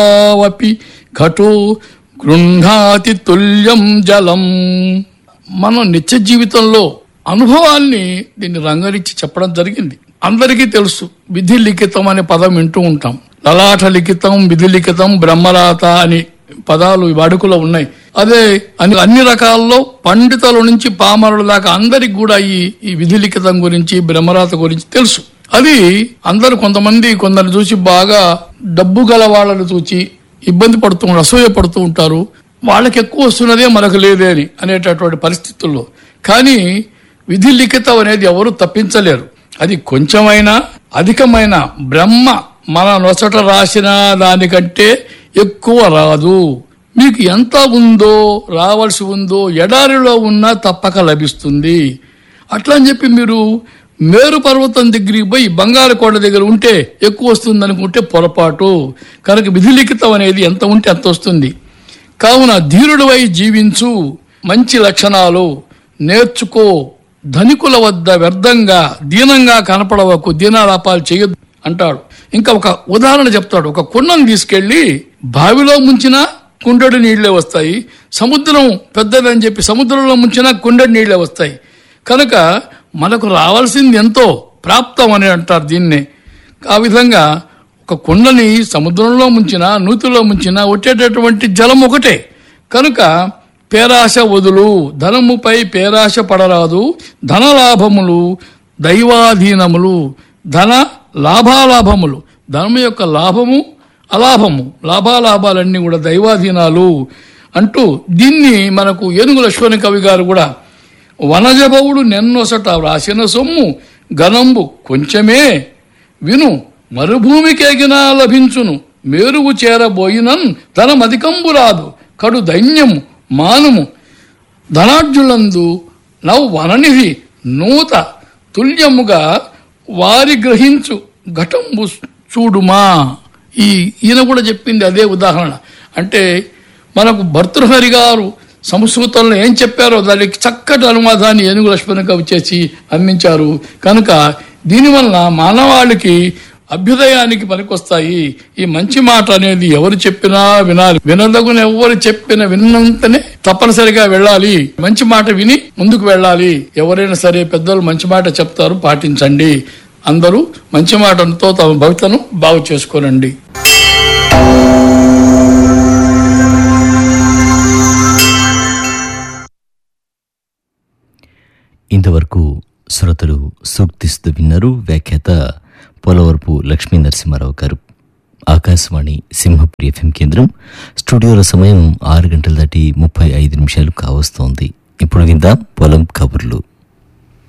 వపి ఘటో గృహాతి తుల్యం జలం మనం నిత్య జీవితంలో అనుభవాల్ని దీన్ని రంగరించి చెప్పడం జరిగింది అందరికీ తెలుసు విధి లిఖితం అనే పదం వింటూ ఉంటాం లలాట లిఖితం విధి లిఖితం బ్రహ్మరాత అని పదాలు ఈ వాడుకలో ఉన్నాయి అదే అన్ని అన్ని రకాల్లో పండితుల నుంచి పామరుల దాకా అందరికి కూడా ఈ ఈ విధి లిఖితం గురించి బ్రహ్మరాత గురించి తెలుసు అది అందరు కొంతమంది కొందరు చూసి బాగా డబ్బు గల వాళ్ళని చూచి ఇబ్బంది పడుతూ అసూయ పడుతూ ఉంటారు వాళ్ళకి ఎక్కువ వస్తున్నదే మనకు లేదే అని అనేటటువంటి పరిస్థితుల్లో కానీ విధి లిఖితం అనేది ఎవరు తప్పించలేరు అది కొంచెమైనా అధికమైన బ్రహ్మ మన నొసట రాసిన దానికంటే ఎక్కువ రాదు మీకు ఎంత ఉందో రావాల్సి ఉందో ఎడారిలో ఉన్నా తప్పక లభిస్తుంది అట్లా అని చెప్పి మీరు మేరు పర్వతం దగ్గరికి పోయి బంగారు కొండ దగ్గర ఉంటే ఎక్కువ వస్తుంది అనుకుంటే పొరపాటు కనుక విధి లిఖితం అనేది ఎంత ఉంటే అంత వస్తుంది కావున ధీరుడివై జీవించు మంచి లక్షణాలు నేర్చుకో ధనికుల వద్ద వ్యర్థంగా దీనంగా కనపడవకు దీనాలాపాలు చేయొద్దు అంటాడు ఇంకా ఒక ఉదాహరణ చెప్తాడు ఒక కుండను తీసుకెళ్లి బావిలో ముంచినా కుండడి నీళ్లే వస్తాయి సముద్రం పెద్దదని చెప్పి సముద్రంలో ముంచినా కుండడి నీళ్లే వస్తాయి కనుక మనకు రావాల్సింది ఎంతో ప్రాప్తం అని అంటారు దీన్నే ఆ విధంగా ఒక కుండని సముద్రంలో ముంచినా నూతిలో ముంచినా వచ్చేటటువంటి జలం ఒకటే కనుక పేరాశ వదులు ధనముపై పేరాశ పడరాదు ధన లాభములు దైవాధీనములు ధన లాభాలాభములు ధనము యొక్క లాభము అలాభము లాభాలాభాలన్నీ కూడా దైవాధీనాలు అంటూ దీన్ని మనకు ఏనుగు లక్ష్మణ కవి గారు కూడా వనజబవుడు నెన్నొసట వ్రాసిన సొమ్ము గనంబు కొంచెమే విను మరుభూమికేగినా లభించును మేరువు చేరబోయినన్ ధనమధికంబు రాదు కడు దైన్యము మానుము ధనార్జులందు నవ్ వననిధి నూత తుల్యముగా వారి గ్రహించు ఘటంబు చూడుమా ఈ ఈయన కూడా చెప్పింది అదే ఉదాహరణ అంటే మనకు భర్తృహరి గారు సంస్కృతంలో ఏం చెప్పారో దానికి చక్కటి అనువాదాన్ని ఏనుగు లక్ష్మణ కవి చేసి అందించారు కనుక దీనివల్ల మానవాళికి అభ్యుదయానికి పనికొస్తాయి ఈ మంచి మాట అనేది ఎవరు చెప్పినా వినాలి వినదగున ఎవరు చెప్పిన విన్నంతనే తప్పనిసరిగా వెళ్ళాలి మంచి మాట విని ముందుకు వెళ్ళాలి ఎవరైనా సరే పెద్దలు మంచి మాట చెప్తారు పాటించండి అందరూ మంచి మాటతో తమ భవితను బాగు చేసుకోనండి ఇంతవరకు శ్రోతలు సూక్తిస్తూ విన్నారు వ్యాఖ్యాత పోలవరపు లక్ష్మీ నరసింహారావు గారు ఆకాశవాణి సింహపురి ఎఫ్ఎం కేంద్రం స్టూడియోల సమయం ఆరు గంటల దాటి ముప్పై ఐదు నిమిషాలు కావస్తోంది ఇప్పుడు విందాం పొలం కబుర్లు